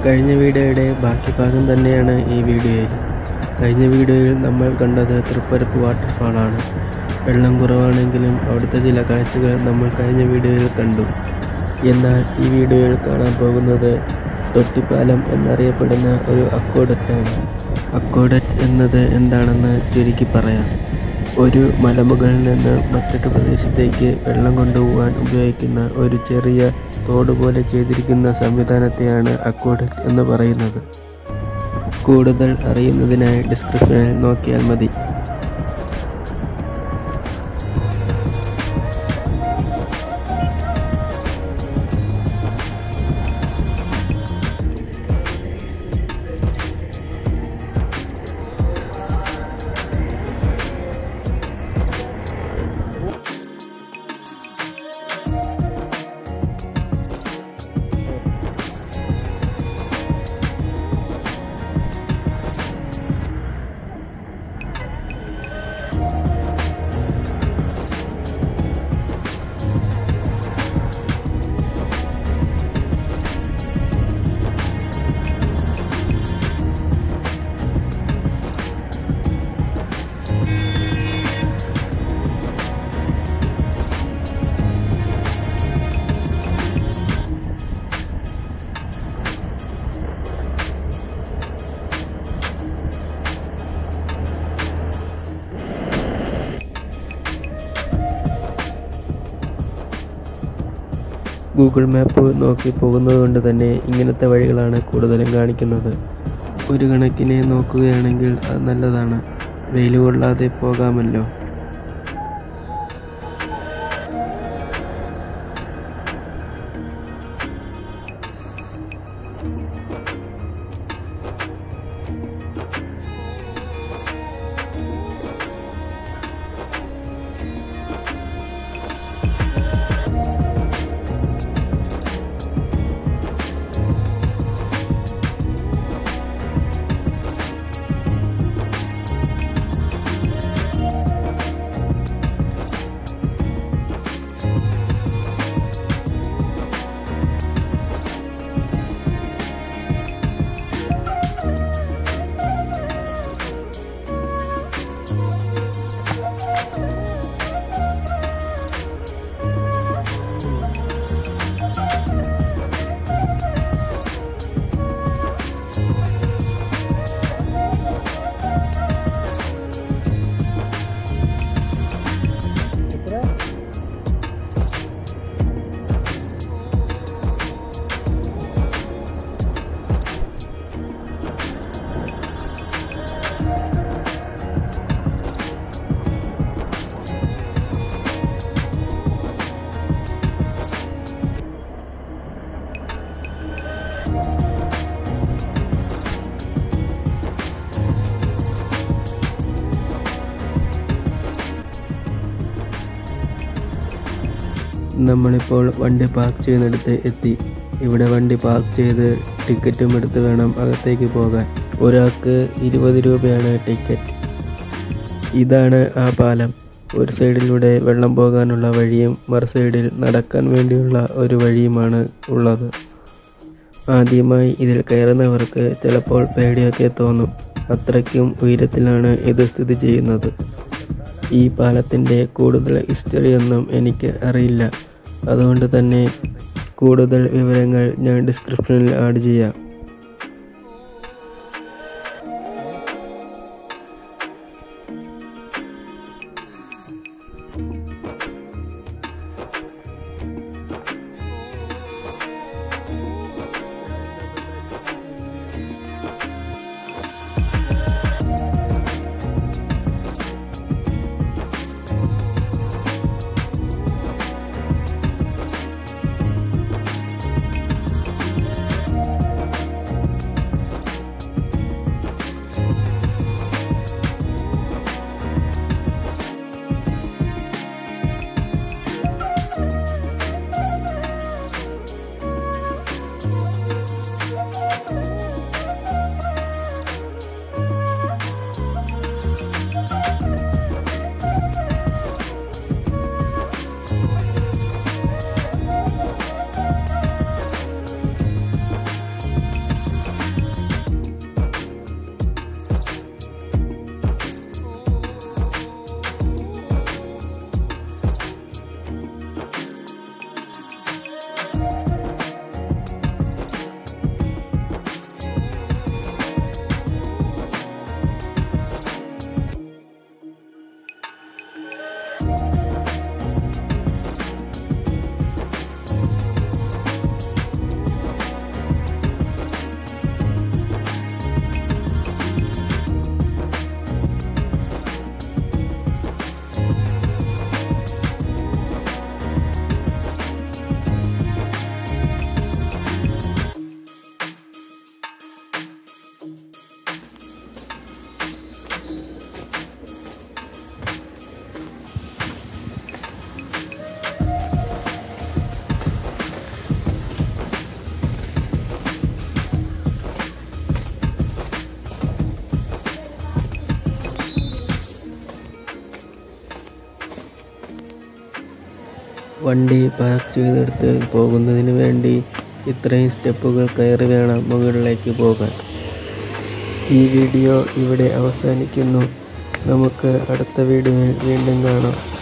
കഴിഞ്ഞ വീഡിയോയുടെ ബാക്കി ഭാഗം തന്നെയാണ് ഈ വീഡിയോയിൽ കഴിഞ്ഞ വീഡിയോയിൽ നമ്മൾ കണ്ടത് തൃപ്പരപ്പ് വാട്ടർഫാളാണ് വെള്ളം കുറവാണെങ്കിലും അവിടുത്തെ ചില കാഴ്ചകൾ നമ്മൾ കഴിഞ്ഞ വീഡിയോയിൽ കണ്ടു എന്നാൽ ഈ വീഡിയോയിൽ കാണാൻ പോകുന്നത് തൊട്ടിപ്പാലം എന്നറിയപ്പെടുന്ന ഒരു അക്കോഡറ്റാണ് അക്കോഡറ്റ് എന്നത് എന്താണെന്ന് ചുരുക്കി പറയാം ഒരു മലമുകളിൽ നിന്ന് മറ്റൊരു പ്രദേശത്തേക്ക് വെള്ളം കൊണ്ടുപോകാൻ ഉപയോഗിക്കുന്ന ഒരു ചെറിയ തോട് പോലെ ചെയ്തിരിക്കുന്ന സംവിധാനത്തെയാണ് അക്വാഡക്റ്റ് എന്ന് പറയുന്നത് കൂടുതൽ അറിയുന്നതിനായി ഡിസ്ക്രിപ്ഷനിൽ നോക്കിയാൽ മതി ഗൂഗിൾ മാപ്പ് നോക്കി പോകുന്നത് കൊണ്ട് തന്നെ ഇങ്ങനത്തെ വഴികളാണ് കൂടുതലും കാണിക്കുന്നത് ഒരു കണക്കിന് നോക്കുകയാണെങ്കിൽ അത് നല്ലതാണ് വെയിൽ കൊള്ളാതെ പോകാമല്ലോ നമ്മളിപ്പോൾ വണ്ടി പാർക്ക് ചെയ്യുന്നിടത്ത് എത്തി ഇവിടെ വണ്ടി പാർക്ക് ചെയ്ത് ടിക്കറ്റും എടുത്ത് വേണം അകത്തേക്ക് പോകാൻ ഒരാൾക്ക് ഇരുപത് രൂപയാണ് ടിക്കറ്റ് ഇതാണ് ആ പാലം ഒരു സൈഡിലൂടെ വെള്ളം പോകാനുള്ള വഴിയും മറു സൈഡിൽ നടക്കാൻ വേണ്ടിയുള്ള ഒരു വഴിയുമാണ് ഉള്ളത് ആദ്യമായി ഇതിൽ കയറുന്നവർക്ക് ചിലപ്പോൾ പേടിയൊക്കെ തോന്നും അത്രയ്ക്കും ഉയരത്തിലാണ് ഇത് സ്ഥിതി ചെയ്യുന്നത് ഈ പാലത്തിൻ്റെ കൂടുതൽ ഹിസ്റ്ററിയൊന്നും എനിക്ക് അറിയില്ല അതുകൊണ്ട് തന്നെ കൂടുതൽ വിവരങ്ങൾ ഞാൻ ഡിസ്ക്രിപ്ഷനിൽ ആഡ് ചെയ്യാം വണ്ടി പാർക്ക് ചെയ്തെടുത്ത് പോകുന്നതിന് വേണ്ടി ഇത്രയും സ്റ്റെപ്പുകൾ കയറി വേണം മുകളിലേക്ക് പോകാൻ ഈ വീഡിയോ ഇവിടെ അവസാനിക്കുന്നു നമുക്ക് അടുത്ത വീഡിയോയിൽ വീണ്ടും കാണാം